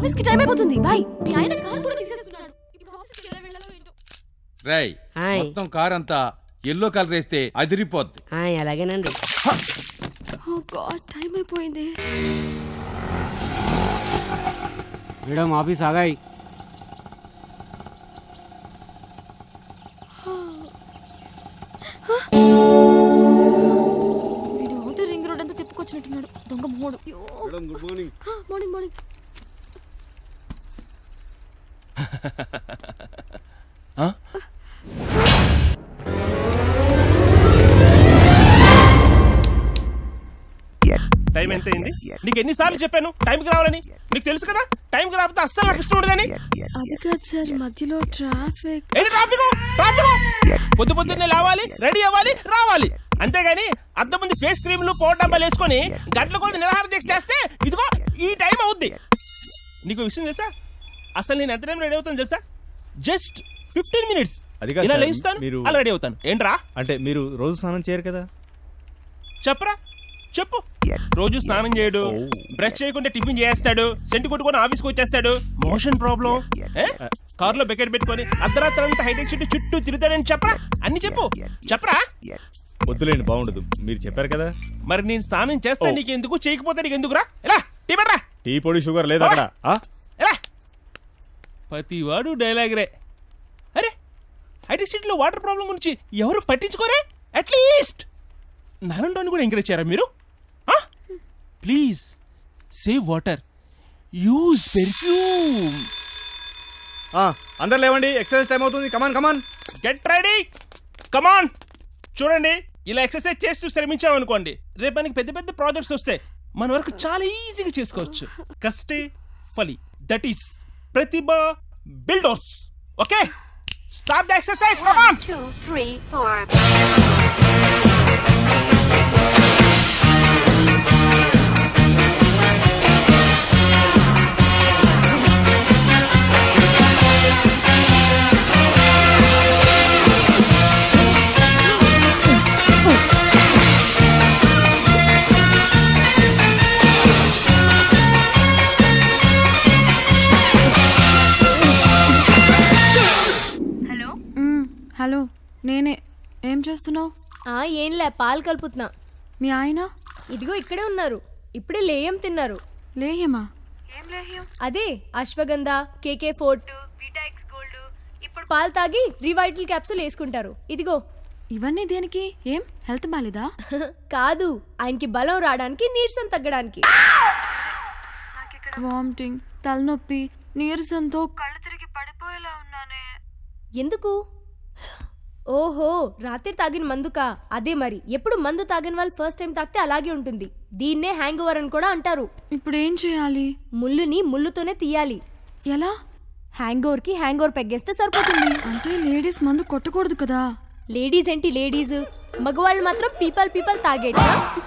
Office కి time అయిపోతుంది bye మీ ఆయన కార్ కూడా తీసేస్తున్నాడు ఇప్పుడు ఆఫీస్ కి ఎలా వెళ్ళాలో ఏంటో రేయ్ హాయ్. మొత్తం కార్ అంతా ఎల్లో కలర్ వేస్తే అదిరిపోద్ది హాయ్ అలాగేనండి ఓ గాడ్ టైం అయిపోయింది మేడం ఆఫీస్ ఆగాయి వీడు అవుటర్ రింగ్ రోడ్ అంతా తిప్పుకొచ్చినట్టున్నాడు దొంగ మోడు good morning morning morning time ఎంత అయింది నీకు ఎన్నిసార్లు చెప్పాను టైంకి రావాలని నీకు తెలుసు కదా టైంకి రాకపోతే అస్సలు నాకు ఇష్టం ఉండదని అది కాదు సార్ మధ్యలో ట్రాఫిక్ ఏంటి ట్రాఫిక్ ట్రాఫిక్ పొద్దు పొద్దున్నే లేవాలి రెడీ అవ్వాలి రావాలి అంతేగాని అద్దం ముందు ఫేస్ క్రీమ్లు పౌడర్ డబ్బాలు వేసుకొని గంటల కొద్ది నిరాహార దీక్ష చేస్తే ఇదిగో ఈ టైం అవుద్ది నీకు విషయం తెలుసా అసలు నేను ఎంత టైం రెడీ అవుతాను తెలుసా జస్ట్ ఫిఫ్టీన్ మినిట్స్ అది కాదు ఇలా సార్, లేస్తాను మీరు- అలా రెడీ అవుతాను ఏంట్రా అంటే మీరు రోజు స్నానం చేయరు కదా చెప్పరా చెప్పు రోజు స్నానం చేయడు బ్రష్ చేయకుండా టిఫిన్ చేస్తాడు సెంటు కొట్టుకొని ఆఫీస్కి వచ్చేస్తాడు మోషన్ ప్రాబ్లం కారులో బకెట్ పెట్టుకొని అర్ధరాత్రి అంతా హైటెక్ సిటీ చుట్టూ తిరుగుతాడని చెప్పరా అన్ని చెప్పు చెప్పరా వద్దులేండి బాగుండదు మీరు చెప్పారు కదా మరి నేను స్నానం చేస్తా ఓ. నీకు ఎందుకు చేయకపోతే నీకు ఎందుకురా ఎలా టీ పట్రా టీ పొడి షుగర్ లేదు అక్కడ ఆ? ఎలా ప్రతివాడు డైలాగ్ రే అరే హైటెక్ సిటీలో వాటర్ ప్రాబ్లం గురించి ఎవరు పట్టించుకోరే అట్లీస్ట్ నారాయణ కూడా ఎంకరేజ్ చేయరా మీరు please save water use perfume ఆ, అందరు లేవండి ఎక్సర్సైజ్ టైం అవుతుంది కమాన్ కమాన్ గెట్ రెడీ కమాన్ చూడండి ఇలా ఎక్సర్సైజ్ చేస్తూ శ్రమించాం అనుకోండి రేపు మనకి పెద్ద పెద్ద ప్రాజెక్ట్స్ వస్తాయి మన వరకు చాలా ఈజీగా చేసుకోవచ్చు కష్టే ఫలి that is Pratibha builders okay start the exercise come on two, three, four. Hello నేనే ఏం చేస్తున్నావు ఆ ఏంలే పాలు కలుపుతున్నా మీ ఆయన ఇదిగో ఇక్కడే ఉన్నారు ఇప్పుడే లేయం తిన్నారు లేయమా అదే అశ్వగంధ కేకే ఫోర్ట్ ఇప్పుడు పాలు తాగి రివైటల్ క్యాప్సూల్ వేసుకుంటారు ఇదిగో ఇవన్నీ దేనికి ఏం హెల్త్ బాలేదా కాదు ఆయనకి బలం రావడానికి నీరసం తగ్గడానికి వామిటింగ్ తలనొప్పి నీరసంతో ఎందుకు ఓహో రాత్రి తాగిన మందుకా అదే మరి ఎప్పుడు మందు తాగిన వాళ్ళు ఫస్ట్ టైం తాగితే అలాగే ఉంటుంది దీన్నే హ్యాంగ్ ఓవర్ అని కూడా అంటారు ఇప్పుడు ఏం చేయాలి ముళ్ళుని ముళ్ళుతోనే తీయాలి ఎలా హ్యాంగ్ ఓవర్ కి హ్యాంగ్ ఓవర్ పెగ్గేస్తే సరిపోతుంది అంటే లేడీస్ మందు కొట్టకూడదు కదా లేడీస్ ఏంటి లేడీస్ మగవాళ్ళు మాత్రం పీపల్ పీపల్ తాగేట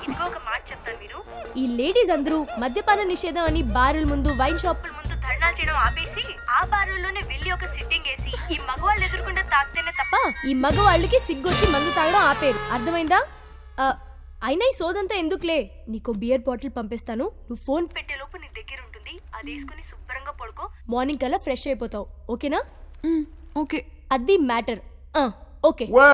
ఈ లేడీస్ అందరూ మద్యపాన నిషేధం అని బారుల ముందు వైన్ షాప్ ముందు ధర్నాలు చేయడం ఆపేసి ఆ బారుల్లోనే వెళ్ళి ఒక సిట్టింగ్ వేసి ఈ మగవాళ్ళు ఎదుర్కొంటే తాకితేనే తప్ప తప్ప ఈ మగవాళ్ళకి సిగ్గొచ్చి మందు తాగడం ఆపేరు అర్థమైందా ఆ, అయినా ఈ సోదంతా ఎందుకులే నీకో బియర్ బాటిల్ పంపిస్తాను నువ్వు ఫోన్ పెట్టే లోపు నీ దగ్గర ఉంటుంది అది వేసుకుని శుభ్రంగా పడుకో మార్నింగ్ కల్లా ఫ్రెష్ అయిపోతావు ఓకేనా మ్, ఓకే అది మ్యాటర్ ఓకే